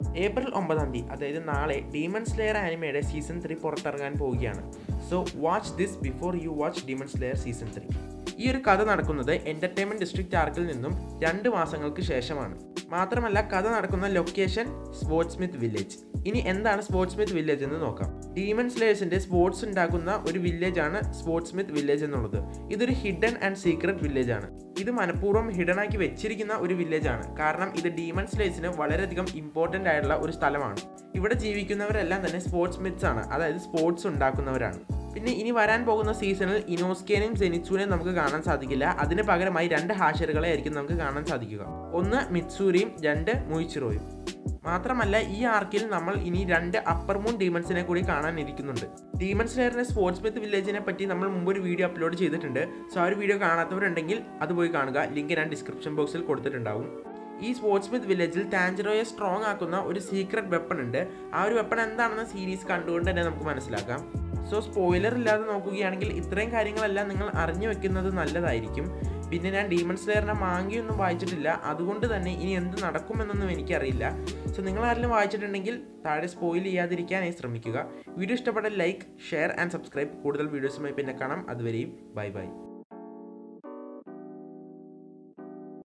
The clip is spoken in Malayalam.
ഏപ്രിൽ ഒമ്പതാം തീയതി അതായത് നാളെ ഡീമൺ സ്ലെയർ ആനിമയുടെ സീസൺ ത്രീ പുറത്തിറങ്ങാൻ പോവുകയാണ് so watch this before you watch demon slayer season three ഈ ഒരു കഥ നടക്കുന്നത് എൻ്റർടൈൻമെൻറ്റ് ഡിസ്ട്രിക്റ്റ് ആർക്കിൽ നിന്നും രണ്ട് മാസങ്ങൾക്ക് ശേഷമാണ് മാത്രമല്ല കഥ നടക്കുന്ന ലൊക്കേഷൻ സ്പോർട്സ് സ്മിത്ത് വില്ലേജ് ഇനി എന്താണ് സ്പോർട്സ് സ്മിത്ത് വില്ലേജ് എന്ന് നോക്കാം ഡീമൺ സ്ലേഴ്സിന്റെ സ്പോർട്സ് ഉണ്ടാക്കുന്ന ഒരു വില്ലേജ് ആണ് സ്പോർട്സ് സ്മിത്ത് വില്ലേജ് എന്നുള്ളത് ഇതൊരു ഹിഡൻ ആൻഡ് സീക്രട്ട് വില്ലേജ് ആണ് ഇത് മനഃപൂർവ്വം ഹിഡൻ ആക്കി വെച്ചിരിക്കുന്ന ഒരു വില്ലേജ് ആണ് കാരണം ഇത് ഡീമൺ സ്ലേഴ്സിന് വളരെയധികം ഇമ്പോർട്ടൻ്റ് ആയിട്ടുള്ള ഒരു സ്ഥലമാണ് ഇവിടെ ജീവിക്കുന്നവരെല്ലാം തന്നെ സ്പോർട്സ് മിത്സ് ആണ് അതായത് സ്പോർട്സ് ഉണ്ടാക്കുന്നവരാണ് പിന്നെ ഇനി വരാൻ പോകുന്ന സീസണിൽ ഇനോസ്കേനെയും സെനിച്ചൂനെയും നമുക്ക് കാണാൻ സാധിക്കില്ല അതിന് പകരമായി രണ്ട് ഹാഷറുകളെ ആയിരിക്കും നമുക്ക് കാണാൻ സാധിക്കുക ഒന്ന് മിത്സൂരിയും രണ്ട് മുയിച്ചിറോയും മാത്രമല്ല ഈ ആർക്കിൽ നമ്മൾ ഇനി രണ്ട് അപ്പർ മൂൺ ഡീമൺസിനെ കൂടി കാണാൻ ഇരിക്കുന്നുണ്ട് ഡീമൺ സ്ലെയറിന്റെ സ്പോർട്സ് മിത്ത് വില്ലേജിനെ പറ്റി നമ്മൾ മുമ്പ് ഒരു വീഡിയോ അപ്ലോഡ് ചെയ്തിട്ടുണ്ട് സോ ആ ഒരു വീഡിയോ കാണാത്തവരുണ്ടെങ്കിൽ അത് പോയി കാണുക ലിങ്ക് ഞാൻ ഡിസ്ക്രിപ്ഷൻ ബോക്സിൽ കൊടുത്തിട്ടുണ്ടാവും ഈ സ്പോർട്സ് മിത്ത് വില്ലേജിൽ ടാഞ്ചറോയെ സ്ട്രോങ് ആക്കുന്ന ഒരു സീക്രട്ട് വെപ്പൺ ഉണ്ട് ആ ഒരു വെപ്പൺ എന്താണെന്ന് സീരീസ് കണ്ടുകൊണ്ട് തന്നെ നമുക്ക് മനസ്സിലാക്കാം സോ സ്പോയിലർ ഇല്ലാതെ നോക്കുകയാണെങ്കിൽ ഇത്രയും കാര്യങ്ങളെല്ലാം നിങ്ങൾ അറിഞ്ഞു വെക്കുന്നത് നല്ലതായിരിക്കും പിന്നെ ഞാൻ ഡീമൺ സ്ലെയറിൻ്റെ മാങ്കിയൊന്നും വായിച്ചിട്ടില്ല അതുകൊണ്ട് തന്നെ ഇനി എന്ത് നടക്കുമെന്നൊന്നും എനിക്കറിയില്ല സോ നിങ്ങൾ ആരെങ്കിലും വായിച്ചിട്ടുണ്ടെങ്കിൽ താഴെ സ്പോയിൽ ചെയ്യാതിരിക്കാനായി ശ്രമിക്കുക വീഡിയോ ഇഷ്ടപ്പെട്ട ലൈക്ക് ഷെയർ ആൻഡ് സബ്സ്ക്രൈബ് കൂടുതൽ വീഡിയോസുമായി പിന്നെ കാണാം അതുവരെയും ബൈ ബൈ